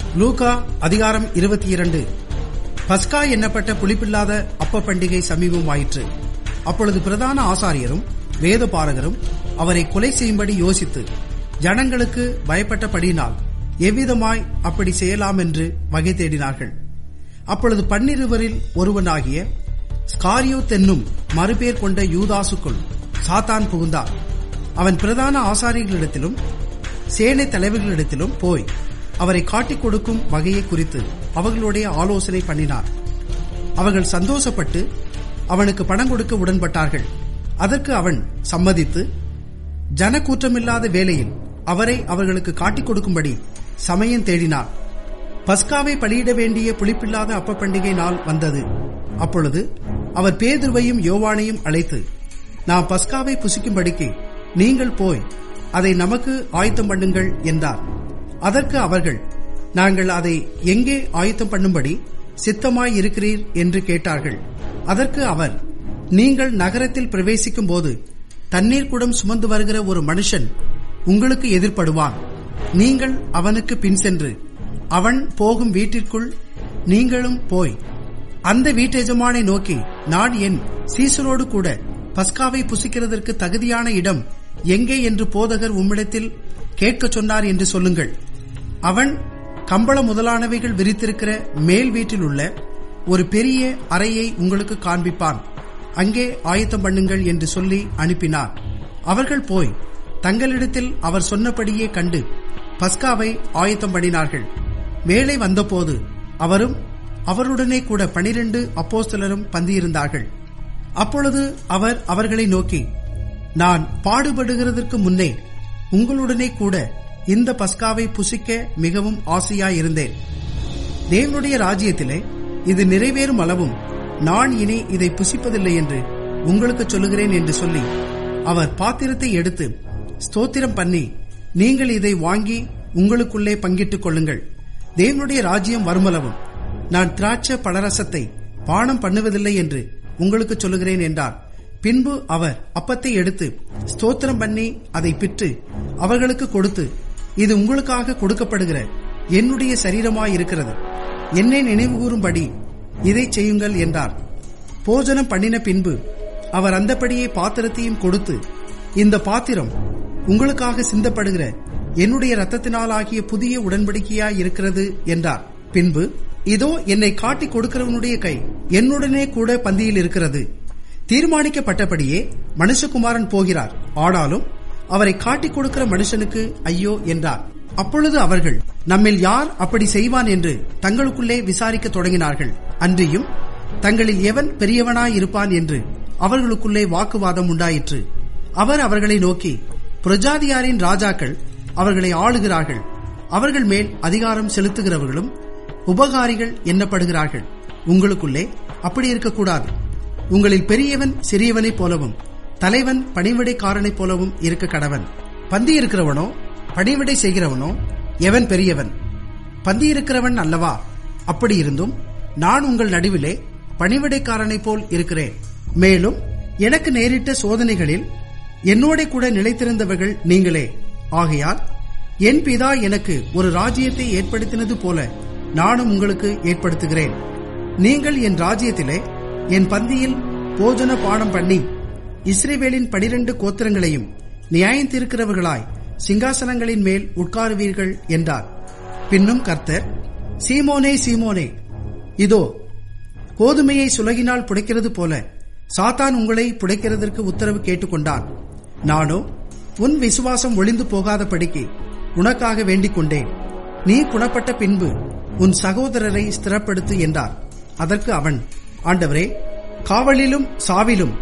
Luca அதிகாரம் இருபத்தி இரண்டு பஸ்கா எண்ணப்பட்ட புளிப்பில்லாத அப்ப பண்டிகை சமீபமாயிற்று அப்பொழுது பிரதான ஆசாரியரும் வேத பாரகரும் அவரை கொலை செய்யும்படி யோசித்து ஜனங்களுக்கு பயப்பட்டபடியினால் எவ்விதமாய் அப்படி செய்யலாம் என்று வகை தேடினார்கள் அப்பொழுது பன்னிருவரில் ஒருவனாகிய ஸ்காரியோத் என்னும் மறுபேர் கொண்ட யூதாசுக்குள் சாத்தான் புகுந்தான் அவன் பிரதான ஆசாரியர்களிடத்திலும் சேனை தலைவர்களிடத்திலும் போய் அவரை காட்டிக் கொடுக்கும் வகையை குறித்து அவர்களுடைய ஆலோசனை பண்ணினார் அவர்கள் சந்தோஷப்பட்டு அவனுக்கு பணம் கொடுக்க உடன்பட்டார்கள் அதற்கு அவன் சம்மதித்து ஜனக்கூற்றமில்லாத வேளையில் அவரை அவர்களுக்கு காட்டிக் கொடுக்கும்படி சமயம் தேடினார் பஸ்காவை பலியிட வேண்டிய புளிப்பில்லாத அப்ப பண்டிகை நாள் வந்தது அப்பொழுது அவர் பேதுருவையும் யோவானையும் அழைத்து நாம் பஸ்காவை புசிக்கும்படிக்கு நீங்கள் போய் அதை நமக்கு ஆயத்தம் பண்ணுங்கள் என்றார் அதற்கு அவர்கள் நாங்கள் அதை எங்கே ஆயத்தம் பண்ணும்படி சித்தமாய் இருக்கிறீர் என்று கேட்டார்கள் அதற்கு அவர் நீங்கள் நகரத்தில் பிரவேசிக்கும் போது தண்ணீர் குடம் சுமந்து வருகிற ஒரு மனுஷன் உங்களுக்கு எதிர்ப்படுவான் நீங்கள் அவனுக்கு பின் சென்று அவன் போகும் வீட்டிற்குள் நீங்களும் போய் அந்த வீட்டெஜமானை நோக்கி நான் என் சீசரோடு கூட பஸ்காவை புசிக்கிறதற்கு தகுதியான இடம் எங்கே என்று போதகர் உம்மிடத்தில் கேட்கச் சொன்னார் என்று சொல்லுங்கள் அவன் கம்பள முதலானவைகள் விரித்திருக்கிற மேல் வீட்டில் உள்ள ஒரு பெரிய அறையை உங்களுக்கு காண்பிப்பான் அங்கே ஆயத்தம் பண்ணுங்கள் என்று சொல்லி அனுப்பினார் அவர்கள் போய் தங்களிடத்தில் அவர் சொன்னபடியே கண்டு பஸ்காவை ஆயத்தம் பண்ணினார்கள் வேலை வந்தபோது அவரும் அவருடனே கூட பனிரெண்டு அப்போஸ்தலரும் பந்தியிருந்தார்கள் அப்பொழுது அவர் அவர்களை நோக்கி நான் பாடுபடுகிறதற்கு முன்னே உங்களுடனே கூட இந்த பஸ்காவை புசிக்க மிகவும் ஆசையாயிருந்தேன் தேவனுடைய ராஜ்யத்திலே இது நிறைவேறும் அளவும் நான் இனி இதை புசிப்பதில்லை என்று உங்களுக்கு சொல்லுகிறேன் என்று சொல்லி அவர் பாத்திரத்தை எடுத்து ஸ்தோத்திரம் பண்ணி நீங்கள் இதை வாங்கி உங்களுக்குள்ளே பங்கிட்டுக் கொள்ளுங்கள் தேவனுடைய ராஜ்யம் வருமளவும் நான் திராட்சை பழரசத்தை பானம் பண்ணுவதில்லை என்று உங்களுக்கு சொல்லுகிறேன் என்றார் பின்பு அவர் அப்பத்தை எடுத்து ஸ்தோத்திரம் பண்ணி அதை பிற்று அவர்களுக்கு கொடுத்து இது உங்களுக்காக கொடுக்கப்படுகிற என்னுடைய சரீரமாயிருக்கிறது என்னை நினைவுகூறும்படி இதை செய்யுங்கள் என்றார் போஜனம் பண்ணின பின்பு அவர் அந்தபடியே பாத்திரத்தையும் கொடுத்து இந்த பாத்திரம் உங்களுக்காக சிந்தப்படுகிற என்னுடைய ரத்தத்தினாலாகிய புதிய உடன்படிக்கையாய் இருக்கிறது என்றார் பின்பு இதோ என்னை காட்டிக் கொடுக்கிறவனுடைய கை என்னுடனே கூட பந்தியில் இருக்கிறது தீர்மானிக்கப்பட்டபடியே மனுஷகுமாரன் போகிறார் ஆனாலும் அவரை காட்டிக் கொடுக்கிற மனுஷனுக்கு ஐயோ என்றார் அப்பொழுது அவர்கள் நம்மில் யார் அப்படி செய்வான் என்று தங்களுக்குள்ளே விசாரிக்க தொடங்கினார்கள் அன்றியும் தங்களில் எவன் பெரியவனாய் இருப்பான் என்று அவர்களுக்குள்ளே வாக்குவாதம் உண்டாயிற்று அவர் அவர்களை நோக்கி பிரஜாதியாரின் ராஜாக்கள் அவர்களை ஆளுகிறார்கள் அவர்கள் மேல் அதிகாரம் செலுத்துகிறவர்களும் உபகாரிகள் எண்ணப்படுகிறார்கள் உங்களுக்குள்ளே அப்படி இருக்கக்கூடாது உங்களில் பெரியவன் சிறியவனைப் போலவும் தலைவன் பணிவிடைக்காரனைப் போலவும் இருக்க கடவன் பந்தி இருக்கிறவனோ பணிவிடை செய்கிறவனோ எவன் பெரியவன் பந்தி இருக்கிறவன் அல்லவா அப்படி இருந்தும் நான் உங்கள் நடுவிலே பணிவிடைக்காரனைப் போல் இருக்கிறேன் மேலும் எனக்கு நேரிட்ட சோதனைகளில் என்னோட கூட நிலைத்திருந்தவர்கள் நீங்களே ஆகையால் என் பிதா எனக்கு ஒரு ராஜ்யத்தை ஏற்படுத்தினது போல நானும் உங்களுக்கு ஏற்படுத்துகிறேன் நீங்கள் என் ராஜ்யத்திலே என் பந்தியில் போஜன பானம் பண்ணி இஸ்ரேவேலின் பனிரெண்டு கோத்திரங்களையும் நியாயந்திருக்கிறவர்களாய் சிங்காசனங்களின் மேல் உட்காருவீர்கள் என்றார் பின்னும் கர்த்தர் சீமோனே சீமோனே இதோ கோதுமையை சுலகினால் புடைக்கிறது போல சாத்தான் உங்களை புடைக்கிறதற்கு உத்தரவு கேட்டுக்கொண்டான் நானோ உன் விசுவாசம் ஒளிந்து போகாதபடிக்கு உனக்காக வேண்டிக் கொண்டேன் நீ குணப்பட்ட பின்பு உன் சகோதரரை ஸ்திரப்படுத்து என்றார் அதற்கு அவன் ஆண்டவரே காவலிலும் சாவிலும்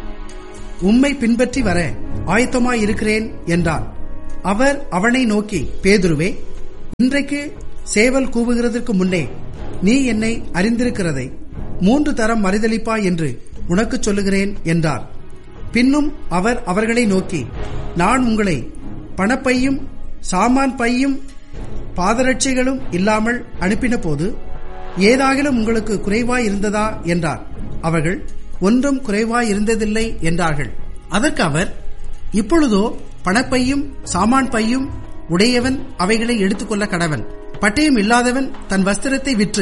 உம்மை பின்பற்றி வர ஆயத்தமாயிருக்கிறேன் என்றான் அவர் அவனை நோக்கி பேதுருவே இன்றைக்கு சேவல் கூவுகிறதற்கு முன்னே நீ என்னை அறிந்திருக்கிறதை மூன்று தரம் மறுதளிப்பா என்று உனக்கு சொல்லுகிறேன் என்றார் பின்னும் அவர் அவர்களை நோக்கி நான் உங்களை பணப்பையும் சாமான் பையும் பாதரட்சைகளும் இல்லாமல் அனுப்பின போது ஏதாகிலும் உங்களுக்கு குறைவாய் இருந்ததா என்றார் அவர்கள் ஒன்றும் குறைவாய் இருந்ததில்லை என்றார்கள் அதற்கு அவர் இப்பொழுதோ பணப்பையும் சாமான் பையும் உடையவன் அவைகளை எடுத்துக்கொள்ள கடவன் பட்டயம் இல்லாதவன் தன் வஸ்திரத்தை விற்று